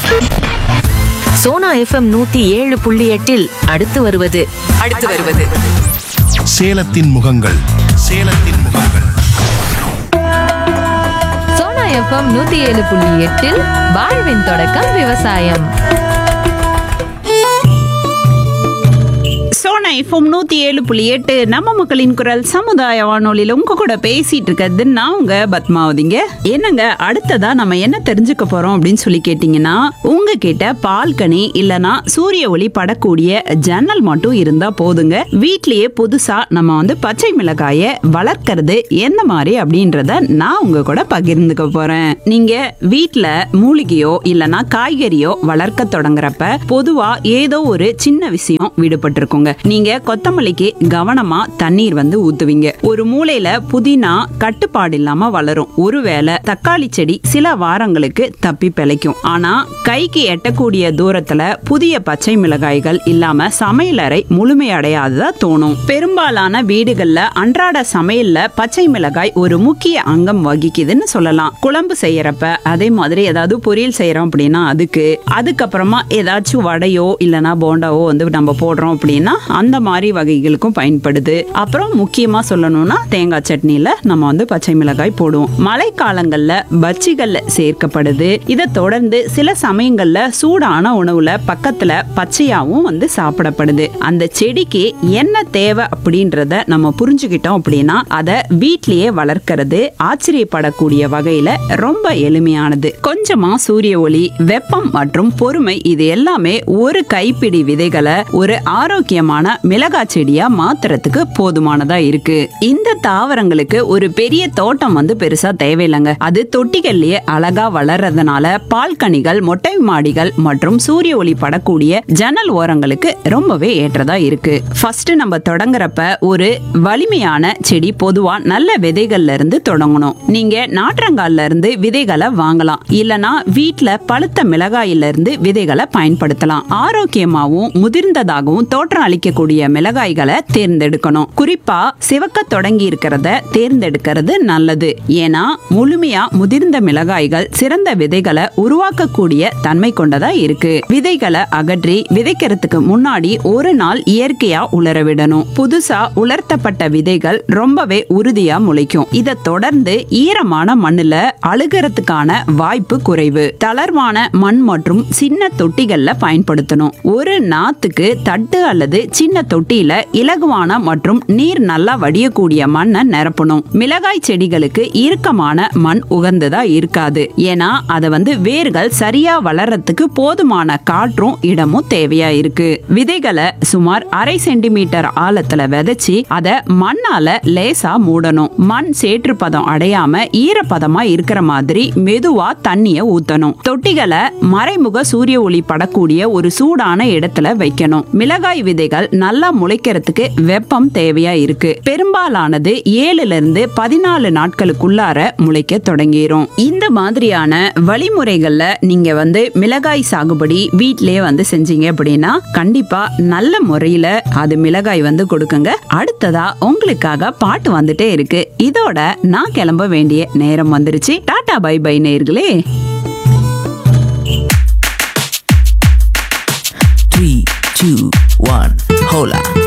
Sona FM நூத்தி ஏழு புள்ளி எட்டில் அடுத்து வருவது அடுத்து வருவது சேலத்தின் முகங்கள் சேலத்தின் முகங்கள் சோனா எஃப்எம் நூத்தி ஏழு புள்ளி எட்டில் வாழ்வின் தொடக்கம் விவசாயம் சோனா எஃப்எம் நூத்தி ஏழு புள்ளி எட்டு நம்ம மக்களின் குரல் சமுதாய வானொலியில உங்க கூட பேசிட்டு இருக்கிறது நான் உங்க பத்மாவதிங்க என்னங்க அடுத்ததா நம்ம என்ன தெரிஞ்சுக்க போறோம் அப்படின்னு சொல்லி கேட்டீங்கன்னா உங்ககிட்ட பால்கனி இல்லனா சூரிய ஒளி படக்கூடிய ஜன்னல் மட்டும் இருந்தா போதுங்க வீட்லயே புதுசா நம்ம வந்து பச்சை மிளகாய வளர்க்கறது எந்த மாதிரி அப்படின்றத நான் உங்க கூட பகிர்ந்துக்க போறேன் நீங்க வீட்ல மூலிகையோ இல்லனா காய்கறியோ வளர்க்க தொடங்குறப்ப பொதுவா ஏதோ ஒரு சின்ன விஷயம் விடுபட்டிருக்குங்க நீங்க கொத்தமல்லிக்கு கவனமா தண்ணீர் வந்து ஊத்துவீங்க ஒரு மூலையில புதினா கட்டுப்பாடு இல்லாம வளரும் ஒருவேளை தக்காளி செடி சில வாரங்களுக்கு தப்பி பிழைக்கும் ஆனா கைக்கு எட்டக்கூடிய தூரத்துல புதிய பச்சை மிளகாய்கள் இல்லாம சமையலறை முழுமையடையாததா தோணும் பெரும்பாலான வீடுகள்ல அன்றாட சமையல்ல பச்சை மிளகாய் ஒரு முக்கிய அங்கம் வகிக்குதுன்னு சொல்லலாம் குழம்பு செய்யறப்ப அதே மாதிரி ஏதாவது பொரியல் செய்யறோம் அப்படின்னா அதுக்கு அதுக்கப்புறமா ஏதாச்சும் வடையோ இல்லனா போண்டாவோ வந்து நம்ம போடுறோம் அப்படின்னா அந்த மாதிரி வகைகளுக்கும் பயன்படுது அப்புறம் முக்கியமா சொல்லணும்னா தேங்காய் சட்னியில நம்ம வந்து பச்சை மிளகாய் போடுவோம் மழை காலங்கள்ல பஜ்ஜிகள்ல சேர்க்கப்படுது இதை தொடர்ந்து சில சமயங்கள்ல சூடான உணவுல பக்கத்துல பச்சையாவும் வந்து சாப்பிடப்படுது அந்த செடிக்கு என்ன தேவை அப்படின்றத நம்ம புரிஞ்சுக்கிட்டோம் அப்படின்னா அதை வீட்லயே வளர்க்கறது ஆச்சரியப்படக்கூடிய வகையில ரொம்ப எளிமையானது கொஞ்சமா சூரிய ஒளி வெப்பம் மற்றும் பொறுமை இது எல்லாமே ஒரு கைப்பிடி விதைகளை ஒரு ஆரோக்கியமான மிளகாய் செடியா மாத்துறதுக்கு போதுமானதா இருக்கு இந்த தாவரங்களுக்கு ஒரு பெரிய தோட்டம் வந்து பெருசா தேவையில்லைங்க அது தொட்டிகள்லயே அழகா வளர்றதுனால பால்கனிகள் மொட்டை மாடிகள் மற்றும் சூரிய ஒளி படக்கூடிய ஜன்னல் ஓரங்களுக்கு ரொம்பவே ஏற்றதா இருக்கு ஃபர்ஸ்ட் நம்ம தொடங்குறப்ப ஒரு வலிமையான செடி பொதுவா நல்ல விதைகள்ல இருந்து தொடங்கணும் நீங்க நாற்றங்கால்ல இருந்து விதைகளை வாங்கலாம் இல்லனா வீட்ல பழுத்த மிளகாயில இருந்து விதைகளை பயன்படுத்தலாம் ஆரோக்கியமாவும் முதிர்ந்ததாகவும் தோற்றம் அளிக்கக்கூடிய மிளகாய்களை தேர்ந்தெடுக்கணும் குறிப்பா சிவக்க தொடங்கி இருக்கிறத தேர்ந்தெடுக்கிறது நல்லது ஏன்னா முழுமையா முதிர்ந்த மிளகாய்கள் சிறந்த விதைகளை உருவாக்கக்கூடிய தன்மை கொண்டதா இருக்கு விதைகளை அகற்றி விதைக்கிறதுக்கு முன்னாடி ஒரு நாள் இயற்கையா உலர விடணும் புதுசா உலர்த்தப்பட்ட விதைகள் ரொம்பவே உறுதியா முளைக்கும் இதை தொடர்ந்து ஈரமான மண்ணுல அழுகிறதுக்கான வாய்ப்பு குறைவு தளர்வான மண் மற்றும் சின்ன தொட்டிகள்ல பயன்படுத்தணும் ஒரு நாத்துக்கு தட்டு அல்லது சின்ன தொட்டியில இலகுவான மற்றும் நீர் நல்லா வடியக்கூடிய மண்ணை நிரப்பணும் மிளகாய் செடிகளுக்கு இறுக்கமான மண் உகந்ததா இருக்காது ஏன்னா அதை வந்து வேர்கள் சரியா வளர்றதுக்கு போதுமான காற்றும் இடமும் தேவையா இருக்கு விதைகளை சுமார் அரை சென்டிமீட்டர் ஆழத்துல விதைச்சு அதை மண்ணால லேசா மூடணும் மண் சேற்று பதம் அடையாம ஈரப்பதமா இருக்கிற மாதிரி மெதுவா தண்ணிய ஊத்தணும் தொட்டிகளை மறைமுக சூரிய ஒளி படக்கூடிய ஒரு சூடான இடத்துல வைக்கணும் மிளகாய் விதைகள் நல்லா முளைக்கிறதுக்கு வெப்பம் தேவையா இருக்கு பெரும்பாலானது ஏழுல இருந்து பதினாலு நாட்களுக்குள்ளார முளைக்க தொடங்கிரும் இந்த மாதிரியான வழிமுறைகள்ல நீங்க வந்து மிளகாய் சாகுபடி வீட்டிலேயே வந்து செஞ்சீங்க அப்படின்னா கண்டிப்பா நல்ல முறையில அது மிளகாய் வந்து கொடுக்குங்க அடுத்ததா உங்களுக்காக பாட்டு வந்துட்டே இருக்கு இதோட நான் கிளம்ப வேண்டிய நேரம் வந்துருச்சு டாடா பை பை நேர்களே Three, two, one, hola.